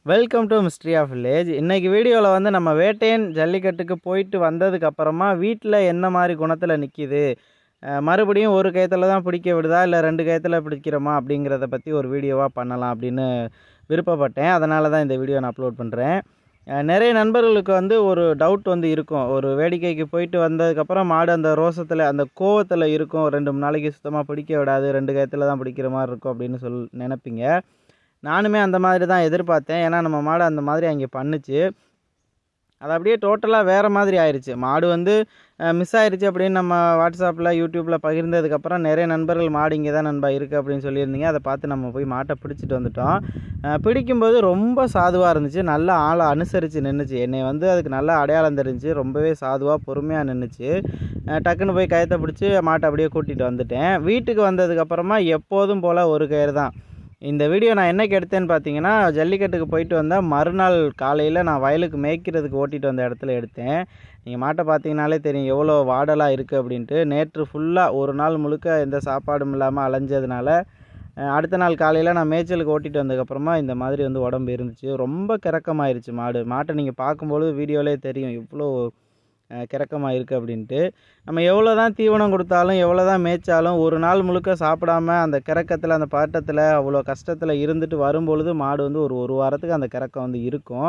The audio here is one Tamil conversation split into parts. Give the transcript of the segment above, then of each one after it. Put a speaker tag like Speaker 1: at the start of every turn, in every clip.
Speaker 1: welcome to mystery of village இன்னைக்கு வீடியோவில் வந்து நம்ம வேட்டையன் ஜல்லிக்கட்டுக்கு போயிட்டு வந்ததுக்கு அப்புறமா வீட்டில் என்ன மாதிரி குணத்தில் நிற்கிது மறுபடியும் ஒரு கயத்தில் தான் பிடிக்க விடுதா இல்லை ரெண்டு கயத்தில் பிடிக்கிறோமா அப்படிங்கிறத பற்றி ஒரு வீடியோவாக பண்ணலாம் அப்படின்னு விருப்பப்பட்டேன் அதனால தான் இந்த வீடியோ நான் அப்லோட் பண்ணுறேன் நிறைய நண்பர்களுக்கு வந்து ஒரு டவுட் வந்து இருக்கும் ஒரு வேடிக்கைக்கு போயிட்டு வந்ததுக்கப்புறம் மாடு அந்த ரோசத்தில் அந்த கோவத்தில் இருக்கும் ரெண்டு மூணு நாளைக்கு சுத்தமாக பிடிக்க விடாது ரெண்டு கயத்தில் தான் பிடிக்கிற மாதிரி இருக்கும் அப்படின்னு சொல் நினைப்பீங்க நானுமே அந்த மாதிரி தான் எதிர்பார்த்தேன் ஏன்னா நம்ம மாடு அந்த மாதிரி அங்கே பண்ணுச்சு அது அப்படியே டோட்டலாக வேறு மாதிரி ஆயிடுச்சு மாடு வந்து மிஸ் ஆயிடுச்சு அப்படின்னு நம்ம வாட்ஸ்அப்பில் யூடியூப்பில் பகிர்ந்ததுக்கப்புறம் நிறைய நண்பர்கள் மாடு இங்கே தான் நண்பா இருக்குது அப்படின்னு சொல்லியிருந்தீங்க அதை பார்த்து நம்ம போய் மாட்டை பிடிச்சிட்டு வந்துட்டோம் பிடிக்கும்போது ரொம்ப சாதுவாக இருந்துச்சு நல்லா ஆளை அனுசரித்து நின்றுச்சு என்னை வந்து அதுக்கு நல்ல அடையாளம் தெரிஞ்சு ரொம்பவே சாதுவாக பொறுமையாக நின்றுச்சு டக்குன்னு போய் கயத்தை பிடிச்சி மாட்டை அப்படியே கூட்டிகிட்டு வந்துட்டேன் வீட்டுக்கு வந்ததுக்கப்புறமா எப்போதும் போல் ஒரு கயிறு தான் இந்த வீடியோ நான் என்னைக்கு எடுத்தேன்னு பார்த்தீங்கன்னா ஜல்லிக்கட்டுக்கு போயிட்டு வந்தால் மறுநாள் காலையில் நான் வயலுக்கு மேய்க்கிறதுக்கு ஓட்டிகிட்டு வந்த இடத்துல எடுத்தேன் நீங்கள் மாட்டை பார்த்தீங்கனாலே தெரியும் எவ்வளோ வாடலாக இருக்குது அப்படின்ட்டு நேற்று ஃபுல்லாக ஒரு நாள் முழுக்க எந்த சாப்பாடும் இல்லாமல் அலைஞ்சதுனால அடுத்த நாள் காலையில் நான் மேய்ச்சலுக்கு ஓட்டிகிட்டு வந்ததுக்கப்புறமா இந்த மாதிரி வந்து உடம்பு இருந்துச்சு ரொம்ப கிறக்கமாயிருச்சு மாடு மாட்டை நீங்கள் பார்க்கும்பொழுது வீடியோவிலே தெரியும் இவ்வளோ கிறக்கமாக இருக்குது அப்படின்ட்டு நம்ம எவ்வளோ தான் தீவனம் கொடுத்தாலும் எவ்வளோ தான் மேய்ச்சாலும் ஒரு நாள் முழுக்க சாப்பிடாம அந்த கிறக்கத்தில் அந்த பாட்டத்தில் அவ்வளோ கஷ்டத்தில் இருந்துட்டு வரும்பொழுது மாடு வந்து ஒரு ஒரு வாரத்துக்கு அந்த கிறக்கம் வந்து இருக்கும்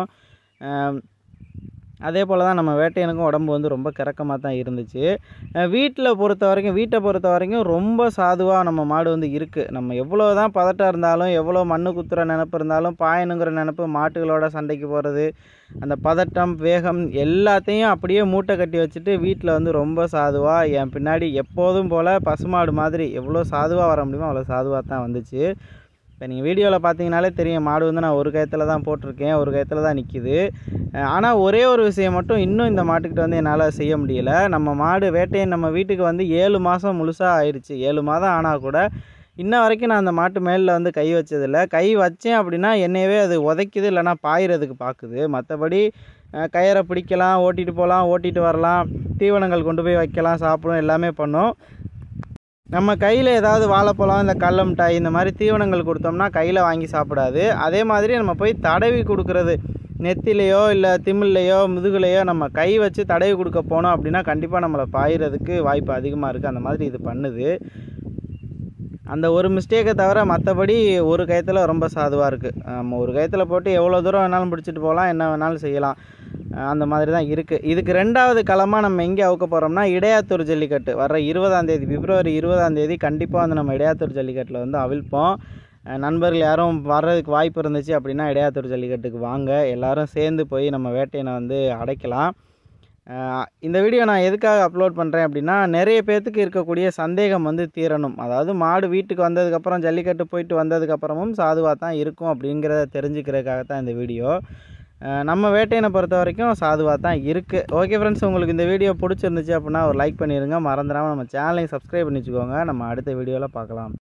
Speaker 1: அதே போல் தான் நம்ம வேட்டையனுக்கும் உடம்பு வந்து ரொம்ப கிறக்கமாக தான் இருந்துச்சு வீட்டில் பொறுத்த வரைக்கும் வீட்டை பொறுத்த வரைக்கும் ரொம்ப சாதுவாக நம்ம மாடு வந்து இருக்குது நம்ம எவ்வளோ தான் பதட்டம் இருந்தாலும் எவ்வளோ மண்ணு குத்துற நினப்பு இருந்தாலும் பாயணுங்கிற நினப்பு மாட்டுகளோட சண்டைக்கு போகிறது அந்த பதட்டம் வேகம் எல்லாத்தையும் அப்படியே மூட்டை கட்டி வச்சுட்டு வீட்டில் வந்து ரொம்ப சாதுவாக என் பின்னாடி எப்போதும் போல் பசுமாடு மாதிரி எவ்வளோ சாதுவாக வர முடியுமோ அவ்வளோ சாதுவாக தான் வந்துச்சு இப்போ நீங்கள் வீடியோவில் பார்த்தீங்கனாலே தெரியும் மாடு வந்து நான் ஒரு கயத்தில் தான் போட்டிருக்கேன் ஒரு கயத்தில் தான் நிற்கிது ஆனால் ஒரே ஒரு விஷயம் மட்டும் இன்னும் இந்த மாட்டுக்கிட்ட வந்து என்னால் செய்ய முடியல நம்ம மாடு வேட்டையை நம்ம வீட்டுக்கு வந்து ஏழு மாதம் முழுசாக ஆயிடுச்சு ஏழு மாதம் ஆனால் கூட இன்ன வரைக்கும் நான் அந்த மாட்டு மேலில் வந்து கை வச்சதில்லை கை வச்சேன் அப்படின்னா என்னையவே அது உதைக்குது இல்லைனா பாயிறதுக்கு பார்க்குது மற்றபடி கயிறை பிடிக்கலாம் ஓட்டிகிட்டு போகலாம் ஓட்டிகிட்டு வரலாம் தீவனங்கள் கொண்டு போய் வைக்கலாம் சாப்பிடும் எல்லாமே பண்ணும் நம்ம கையில் ஏதாவது வாழைப்பழம் இந்த கடல மிட்டாய் இந்த மாதிரி தீவனங்கள் கொடுத்தோம்னா கையில் வாங்கி சாப்பிடாது அதே மாதிரி நம்ம போய் தடவி கொடுக்குறது நெத்திலையோ இல்லை திமில்லையோ முதுகுலையோ நம்ம கை வச்சு தடவி கொடுக்க போனோம் அப்படின்னா கண்டிப்பாக நம்மளை பாயிறதுக்கு வாய்ப்பு அதிகமாக இருக்குது அந்த மாதிரி இது பண்ணுது அந்த ஒரு மிஸ்டேக்கை தவிர மற்றபடி ஒரு கயத்தில் ரொம்ப சாதுவாக இருக்குது நம்ம ஒரு கயத்தில் போட்டு எவ்வளோ தூரம் வேணாலும் பிடிச்சிட்டு போகலாம் என்ன வேணாலும் செய்யலாம் அந்த மாதிரி தான் இருக்குது இதுக்கு ரெண்டாவது களமாக நம்ம எங்கே அவுக்க போகிறோம்னா இடையாத்தூர் ஜல்லிக்கட்டு வர இருபதாம் தேதி பிப்ரவரி இருபதாம் தேதி கண்டிப்பாக வந்து நம்ம இடையாத்தூர் ஜல்லிக்கட்டில் வந்து அவிழ்ப்போம் நண்பர்கள் யாரும் வர்றதுக்கு வாய்ப்பு இருந்துச்சு அப்படின்னா இடையாத்தூர் ஜல்லிக்கட்டுக்கு வாங்க எல்லோரும் சேர்ந்து போய் நம்ம வேட்டையனை வந்து அடைக்கலாம் இந்த வீடியோ நான் எதுக்காக அப்லோட் பண்ணுறேன் அப்படின்னா நிறைய பேர்த்துக்கு இருக்கக்கூடிய சந்தேகம் வந்து தீரணும் அதாவது மாடு வீட்டுக்கு வந்ததுக்கப்புறம் ஜல்லிக்கட்டு போயிட்டு வந்ததுக்கப்புறமும் சாதுவாக தான் இருக்கும் அப்படிங்கிறத தெரிஞ்சுக்கிறதுக்காக தான் இந்த வீடியோ நம்ம வேட்டையனை பொறுத்த வரைக்கும் சாதுவாக தான் இருக்குது ஓகே ஃப்ரெண்ட்ஸ் உங்களுக்கு இந்த வீடியோ பிடிச்சிருந்துச்சு அப்படின்னா ஒரு லைக் பண்ணிடுங்க மறந்துடாமல் நம்ம சேனலையும் சப்ஸ்கிரைப் பண்ணி வச்சுக்கோங்க நம்ம அடுத்த வீடியோவில் பார்க்கலாம்